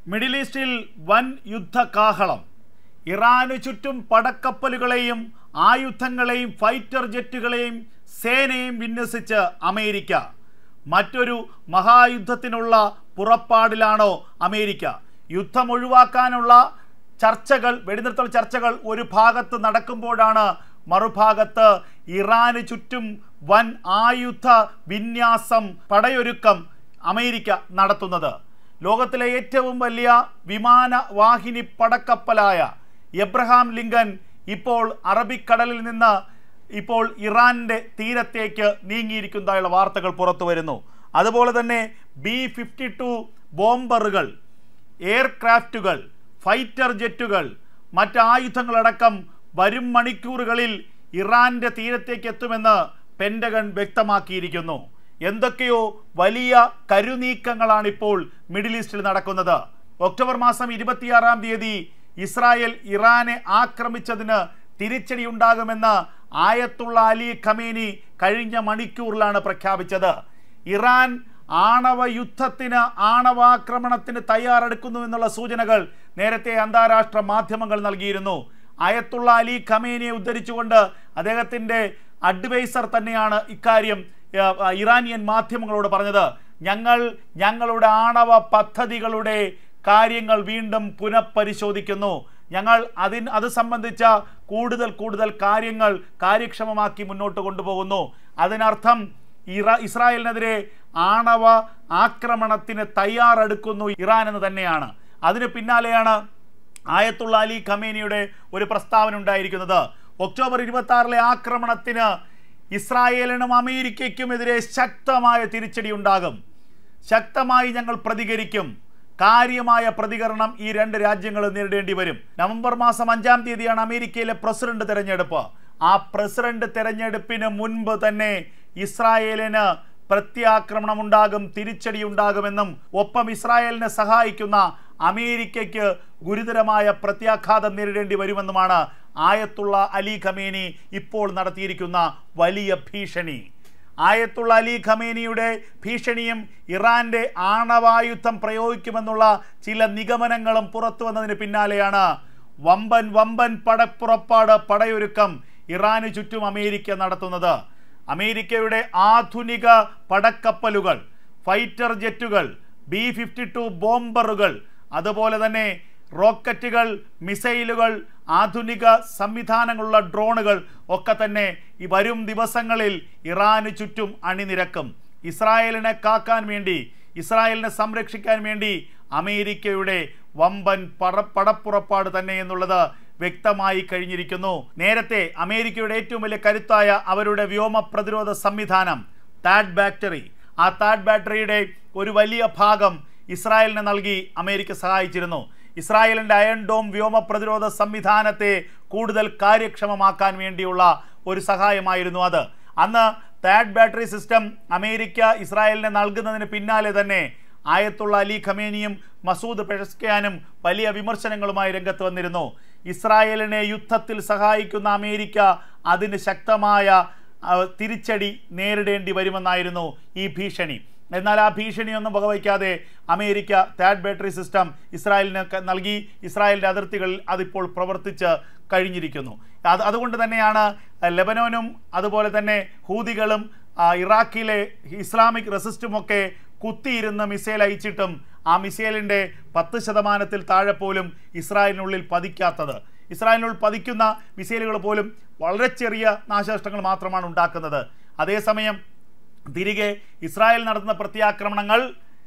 middle ഈസ്റ്റിൽ വൻ യുദ്ധകാഹളം ഇറാനു ചുറ്റും പടക്കപ്പലുകളെയും ആയുധങ്ങളെയും ഫൈറ്റർ ജെറ്റുകളെയും സേനയും വിന്യസിച്ച് അമേരിക്ക മറ്റൊരു മഹായുദ്ധത്തിനുള്ള പുറപ്പാടിലാണോ അമേരിക്ക യുദ്ധം ഒഴിവാക്കാനുള്ള ചർച്ചകൾ വെടിനിർത്തൽ ചർച്ചകൾ ഒരു ഭാഗത്ത് നടക്കുമ്പോഴാണ് മറുഭാഗത്ത് ഇറാന് ചുറ്റും വൻ ആയുധ വിന്യാസം പടയൊരുക്കം അമേരിക്ക നടത്തുന്നത് ലോകത്തിലെ ഏറ്റവും വലിയ വിമാനവാഹിനി പടക്കപ്പലായ എബ്രഹാം ലിങ്കൻ ഇപ്പോൾ അറബിക്കടലിൽ നിന്ന് ഇപ്പോൾ ഇറാന്റെ തീരത്തേക്ക് നീങ്ങിയിരിക്കുന്നതായുള്ള വാർത്തകൾ പുറത്തു വരുന്നു അതുപോലെ തന്നെ ബി ഫിഫ്റ്റി ടു ബോംബറുകൾ എയർക്രാഫ്റ്റുകൾ ഫൈറ്റർ ജെറ്റുകൾ മറ്റ് ആയുധങ്ങളടക്കം വരും മണിക്കൂറുകളിൽ ഇറാന്റെ തീരത്തേക്ക് എത്തുമെന്ന് പെൻഡഗൺ വ്യക്തമാക്കിയിരിക്കുന്നു എന്തൊക്കെയോ വലിയ കരുനീക്കങ്ങളാണ് ഇപ്പോൾ മിഡിൽ ഈസ്റ്റിൽ നടക്കുന്നത് ഒക്ടോബർ മാസം ഇരുപത്തിയാറാം തീയതി ഇസ്രായേൽ ഇറാനെ ആക്രമിച്ചതിന് തിരിച്ചടി ഉണ്ടാകുമെന്ന് ആയത്തുള്ള അലി ഖമേനി കഴിഞ്ഞ മണിക്കൂറിലാണ് പ്രഖ്യാപിച്ചത് ഇറാൻ ആണവ യുദ്ധത്തിന് ആണവാക്രമണത്തിന് തയ്യാറെടുക്കുന്നു എന്നുള്ള സൂചനകൾ നേരത്തെ അന്താരാഷ്ട്ര മാധ്യമങ്ങൾ നൽകിയിരുന്നു അയത്തുള്ള അലി ഖമേനിയെ ഉദ്ധരിച്ചുകൊണ്ട് അദ്ദേഹത്തിൻ്റെ അഡ്വൈസർ തന്നെയാണ് ഇക്കാര്യം ഏർ, ഇറാനിയൻ മാധ്യമങ്ങളോട് പറഞ്ഞത് ഞങ്ങൾ ഞങ്ങളുടെ ആണവ പദ്ധതികളുടെ കാര്യങ്ങൾ വീണ്ടും പുനഃപരിശോധിക്കുന്നു ഞങ്ങൾ അതിന് അത് സംബന്ധിച്ച കൂടുതൽ കൂടുതൽ കാര്യങ്ങൾ കാര്യക്ഷമമാക്കി മുന്നോട്ട് കൊണ്ടുപോകുന്നു അതിനർത്ഥം ഇറ ഇസ്രായേലിനെതിരെ ആണവ ആക്രമണത്തിന് തയ്യാറെടുക്കുന്നു ഇറാൻ എന്ന് തന്നെയാണ് അതിന് പിന്നാലെയാണ് ആയത്തുള്ള അലി ഖമേനിയുടെ ഒരു പ്രസ്താവന ഉണ്ടായിരിക്കുന്നത് ഒക്ടോബർ ഇരുപത്തി ആറിലെ ആക്രമണത്തിന് ഇസ്രായേലിനും അമേരിക്കയ്ക്കുമെതിരെ ശക്തമായ തിരിച്ചടി ഉണ്ടാകും ശക്തമായി ഞങ്ങൾ പ്രതികരിക്കും കാര്യമായ പ്രതികരണം ഈ രണ്ട് രാജ്യങ്ങളും നേരിടേണ്ടി വരും നവംബർ മാസം അഞ്ചാം തീയതിയാണ് അമേരിക്കയിലെ പ്രസിഡന്റ് തെരഞ്ഞെടുപ്പ് ആ പ്രസിഡന്റ് തെരഞ്ഞെടുപ്പിന് മുൻപ് തന്നെ ഇസ്രായേലിന് പ്രത്യാക്രമണം ഉണ്ടാകും തിരിച്ചടി ഉണ്ടാകുമെന്നും ഒപ്പം ഇസ്രായേലിനെ സഹായിക്കുന്ന അമേരിക്കയ്ക്ക് ഗുരുതരമായ പ്രത്യാഘാതം നേരിടേണ്ടി വരുമെന്നുമാണ് ആയത്തുള്ള അലി ഖമേനി ഇപ്പോൾ നടത്തിയിരിക്കുന്ന വലിയ ഭീഷണി ആയത്തുള്ള അലി ഖമേനിയുടെ ഭീഷണിയും ഇറാന്റെ ആണവായുധം പ്രയോഗിക്കുമെന്നുള്ള ചില നിഗമനങ്ങളും പുറത്തു വന്നതിന് പിന്നാലെയാണ് വമ്പൻ വമ്പൻ പടപ്പുറപ്പാട് പടയൊരുക്കം ഇറാന് ചുറ്റും അമേരിക്ക നടത്തുന്നത് അമേരിക്കയുടെ ആധുനിക പടക്കപ്പലുകൾ ഫൈറ്റർ ജെറ്റുകൾ ബി ഫിഫ്റ്റി ടു ബോംബറുകൾ അതുപോലെ തന്നെ റോക്കറ്റുകൾ മിസൈലുകൾ ആധുനിക സംവിധാനങ്ങളുള്ള ഡ്രോണുകൾ ഒക്കെ തന്നെ ഈ വരും ദിവസങ്ങളിൽ ഇറാന് ചുറ്റും അണിനിരക്കും ഇസ്രായേലിനെ കാക്കാൻ വേണ്ടി ഇസ്രായേലിനെ സംരക്ഷിക്കാൻ വേണ്ടി അമേരിക്കയുടെ വമ്പൻ പട പടപ്പുറപ്പാട് തന്നെ എന്നുള്ളത് വ്യക്തമായി കഴിഞ്ഞിരിക്കുന്നു നേരത്തെ അമേരിക്കയുടെ ഏറ്റവും വലിയ കരുത്തായ അവരുടെ വ്യോമ പ്രതിരോധ സംവിധാനം താഡ് ബാറ്ററി ആ താഡ് ബാറ്ററിയുടെ ഒരു വലിയ ഭാഗം ഇസ്രായേലിന് നൽകി അമേരിക്ക സഹായിച്ചിരുന്നു ഇസ്രായേലിൻ്റെ അയൺ ഡോം വ്യോമ പ്രതിരോധ സംവിധാനത്തെ കൂടുതൽ കാര്യക്ഷമമാക്കാൻ വേണ്ടിയുള്ള ഒരു സഹായമായിരുന്നു അത് അന്ന് താഡ് ബാറ്ററി സിസ്റ്റം അമേരിക്ക ഇസ്രായേലിന് നൽകുന്നതിന് പിന്നാലെ തന്നെ ആയത്തുള്ള അലി ഖമേനിയും മസൂദ് പെഷസ്കിയാനും വലിയ വിമർശനങ്ങളുമായി രംഗത്ത് വന്നിരുന്നു ഇസ്രായേലിനെ യുദ്ധത്തിൽ സഹായിക്കുന്ന അമേരിക്ക അതിന് ശക്തമായ ആ, തിരിച്ചടി നേരിടേണ്ടി വരുമെന്നായിരുന്നു ഈ ഭീഷണി എന്നാൽ ആ ഭീഷണിയൊന്നും വകവയ്ക്കാതെ അമേരിക്ക താഡ് ബാറ്ററി സിസ്റ്റം ഇസ്രായേലിന് ക- നൽകി ഇസ്രായേലിൻ്റെ അതിർത്തികളിൽ അതിപ്പോൾ പ്രവർത്തിച്ച് കഴിഞ്ഞിരിക്കുന്നു അത് അതുകൊണ്ട് തന്നെയാണ് ലെബനോനും അതുപോലെ തന്നെ ഹൂതികളും ആ, ഇറാഖിലെ ഇസ്ലാമിക് റെസിസ്റ്റുമൊക്കെ കുത്തിയിരുന്ന് മിസൈൽ അയച്ചിട്ടും ആ മിസൈലിൻ്റെ പത്ത് ശതമാനത്തിൽ താഴെ പോലും ഇസ്രായേലിനുള്ളിൽ പതിക്കാത്തത് ഇസ്രായേലിനുള്ളിൽ പതിക്കുന്ന മിസൈലുകൾ പോലും വളരെ ചെറിയ നാശനഷ്ടങ്ങൾ മാത്രമാണ് ഉണ്ടാക്കുന്നത് അതേസമയം തിരികെ ഇസ്രായേൽ നടത്തുന്ന പ്രത്യാക്രമണങ്ങൾ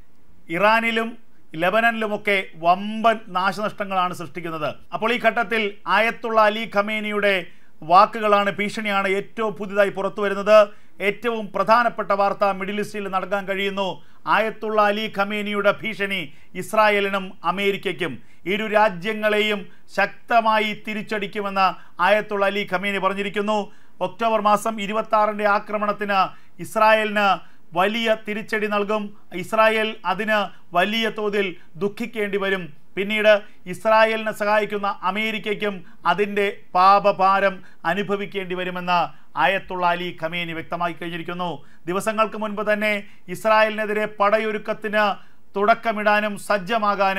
ഇറാനിലും ലെബനനിലുമൊക്കെ വമ്പൻ നാശനഷ്ടങ്ങളാണ് സൃഷ്ടിക്കുന്നത് അപ്പോൾ ഈ ഘട്ടത്തിൽ ആയത്തുള്ള അലി ഖമേനിയുടെ വാക്കുകളാണ് ഭീഷണിയാണ് ഏറ്റവും പുതിയതായി പുറത്തു വരുന്നത് ഏറ്റവും പ്രധാനപ്പെട്ട വാർത്ത മിഡിൽ ഈസ്റ്റിൽ നടക്കാൻ കഴിയുന്നു ആയത്തുള്ള അലി ഖമേനിയുടെ ഭീഷണി ഇസ്രായേലിനും അമേരിക്കയ്ക്കും ഇരു രാജ്യങ്ങളെയും ശക്തമായി തിരിച്ചടിക്കുമെന്ന് ആയത്തുള്ള അലി ഖമേനി പറഞ്ഞിരിക്കുന്നു ഒക്ടോബർ മാസം ഇരുപത്തി ആറിൻ്റെ ആക്രമണത്തിന് ഇസ്രായേലിന് വലിയ തിരിച്ചടി നൽകും ഇസ്രായേൽ അതിന് വലിയ തോതിൽ ദുഃഖിക്കേണ്ടി വരും പിന്നീട് ഇസ്രായേലിനെ സഹായിക്കുന്ന അമേരിക്കയ്ക്കും അതിൻ്റെ പാപഭാരം അനുഭവിക്കേണ്ടി വരുമെന്ന് ആയത്തുള്ള അലി ഖമേനി വ്യക്തമാക്കി കഴിഞ്ഞിരിക്കുന്നു ദിവസങ്ങൾക്ക് മുൻപ് തന്നെ ഇസ്രായേലിനെതിരെ പടയൊരുക്കത്തിന് തുടക്കമിടാനും സജ്ജമാകാനും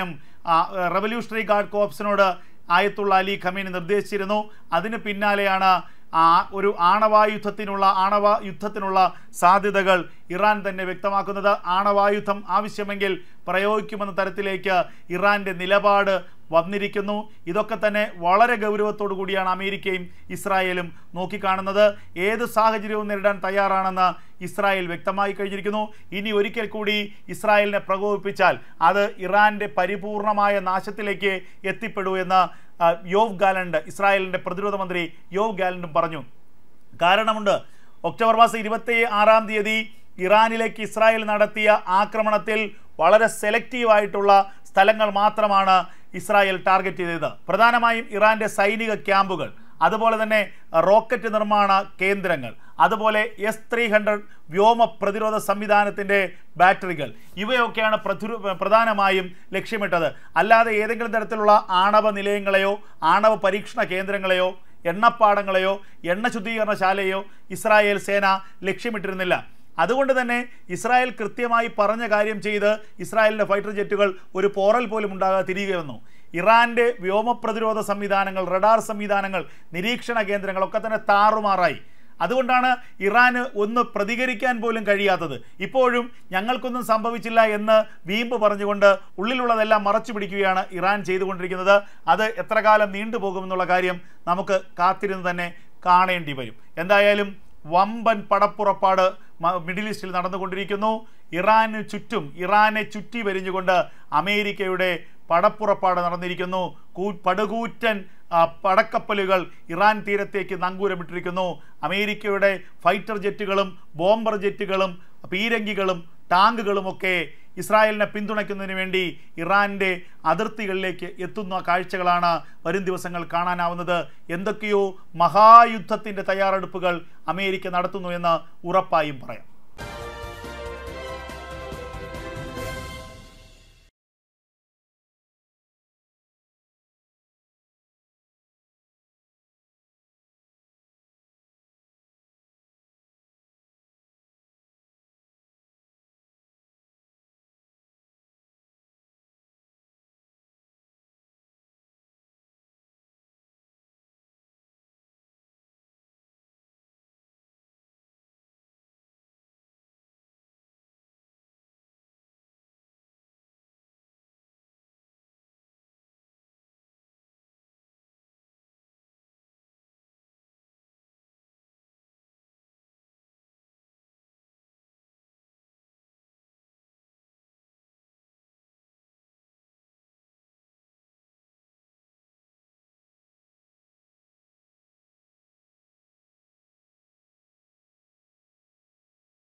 ആ, റവല്യൂഷണറി ഗാർഡ് കോപ്സിനോട് ആയത്തുള്ള അലി ഖമീനി നിർദ്ദേശിച്ചിരുന്നു അതിന് പിന്നാലെയാണ് ആ ഒരു ആണവായുദ്ധത്തിനുള്ള ആണവ യുദ്ധത്തിനുള്ള സാധ്യതകൾ ഇറാൻ തന്നെ വ്യക്തമാക്കുന്നത് ആണവായുധം ആവശ്യമെങ്കിൽ പ്രയോഗിക്കുമെന്ന തരത്തിലേക്ക് ഇറാന്റെ നിലപാട് വന്നിരിക്കുന്നു ഇതൊക്കെ തന്നെ വളരെ ഗൗരവത്തോടു കൂടിയാണ് അമേരിക്കയും ഇസ്രായേലും നോക്കിക്കാണുന്നത് ഏത് സാഹചര്യവും നേരിടാൻ തയ്യാറാണെന്ന് ഇസ്രായേൽ വ്യക്തമായി കഴിഞ്ഞിരിക്കുന്നു ഇനി ഒരിക്കൽ കൂടി ഇസ്രായേലിനെ പ്രകോപിപ്പിച്ചാൽ അത് ഇറാന്റെ പരിപൂർണമായ നാശത്തിലേക്ക് എത്തിപ്പെടൂ എന്ന് ആ, യോവ് ഗാലണ്ട് ഇസ്രായേലിന്റെ പ്രതിരോധ മന്ത്രി യോവ് ഗാലണ്ടും പറഞ്ഞു കാരണമുണ്ട് ഒക്ടോബർ മാസം ഇരുപത്തി ആറാം തീയതി ഇറാനിലേക്ക് ഇസ്രായേൽ നടത്തിയ ആക്രമണത്തിൽ വളരെ സെലക്റ്റീവ് ആയിട്ടുള്ള സ്ഥലങ്ങൾ മാത്രമാണ് ഇസ്രായേൽ ടാർഗറ്റ് ചെയ്തത് പ്രധാനമായും ഇറാന്റെ സൈനിക ക്യാമ്പുകൾ അതുപോലെ തന്നെ റോക്കറ്റ് നിർമ്മാണ കേന്ദ്രങ്ങൾ അതുപോലെ എസ് ത്രീ ഹൺഡ്രഡ് വ്യോമ പ്രതിരോധ സംവിധാനത്തിൻ്റെ ബാറ്ററികൾ ഇവയൊക്കെയാണ് പ്രധുര പ്രധാനമായും ലക്ഷ്യമിട്ടത് അല്ലാതെ ഏതെങ്കിലും തരത്തിലുള്ള ആണവ നിലയങ്ങളെയോ ആണവ പരീക്ഷണ കേന്ദ്രങ്ങളെയോ എണ്ണപ്പാടങ്ങളെയോ എണ്ണ ശുദ്ധീകരണശാലയോ ഇസ്രായേൽ സേന ലക്ഷ്യമിട്ടിരുന്നില്ല അതുകൊണ്ട് തന്നെ ഇസ്രായേൽ കൃത്യമായി പറഞ്ഞ കാര്യം ചെയ്ത് ഇസ്രായേലിൻ്റെ ഫൈറ്റർ ജെറ്റുകൾ ഒരു പോറൽ പോലും ഉണ്ടാകാതെ തിരികെ വന്നു ഇറാന്റെ വ്യോമ പ്രതിരോധ സംവിധാനങ്ങൾ റഡാർ സംവിധാനങ്ങൾ നിരീക്ഷണ കേന്ദ്രങ്ങളൊക്കെ തന്നെ താറുമാറായി അതുകൊണ്ടാണ് ഇറാന് ഒന്ന് പ്രതികരിക്കാൻ പോലും കഴിയാത്തത് ഇപ്പോഴും ഞങ്ങൾക്കൊന്നും സംഭവിച്ചില്ല എന്ന് വീമ്പ് പറഞ്ഞുകൊണ്ട് ഉള്ളിലുള്ളതെല്ലാം മറച്ചു പിടിക്കുകയാണ് ഇറാൻ ചെയ്തുകൊണ്ടിരിക്കുന്നത് അത് എത്ര കാലം നീണ്ടുപോകുമെന്നുള്ള കാര്യം നമുക്ക് കാത്തിരുന്ന് തന്നെ കാണേണ്ടി വരും എന്തായാലും വമ്പൻ പടപ്പുറപ്പാട് മ- മിഡിൽ ഈസ്റ്റിൽ നടന്നുകൊണ്ടിരിക്കുന്നു ഇറാന് ചുറ്റും ഇറാനെ ചുറ്റി വരിഞ്ഞുകൊണ്ട് അമേരിക്കയുടെ പടപ്പുറപ്പാട് നടന്നിരിക്കുന്നു കൂ പടുകൂറ്റൻ ആ, പടക്കപ്പലുകൾ ഇറാൻ തീരത്തേക്ക് നങ്കൂരമിട്ടിരിക്കുന്നു അമേരിക്കയുടെ ഫൈറ്റർ ജെറ്റുകളും ബോംബർ ജെറ്റുകളും പീരങ്കികളും ടാങ്കുകളുമൊക്കെ ഇസ്രായേലിനെ പിന്തുണയ്ക്കുന്നതിന് വേണ്ടി ഇറാന്റെ അതിർത്തികളിലേക്ക് എത്തുന്ന കാഴ്ചകളാണ് വരും ദിവസങ്ങൾ കാണാനാവുന്നത് എന്തൊക്കെയോ മഹായുദ്ധത്തിൻ്റെ തയ്യാറെടുപ്പുകൾ അമേരിക്ക നടത്തുന്നു എന്ന് ഉറപ്പായും പറയാം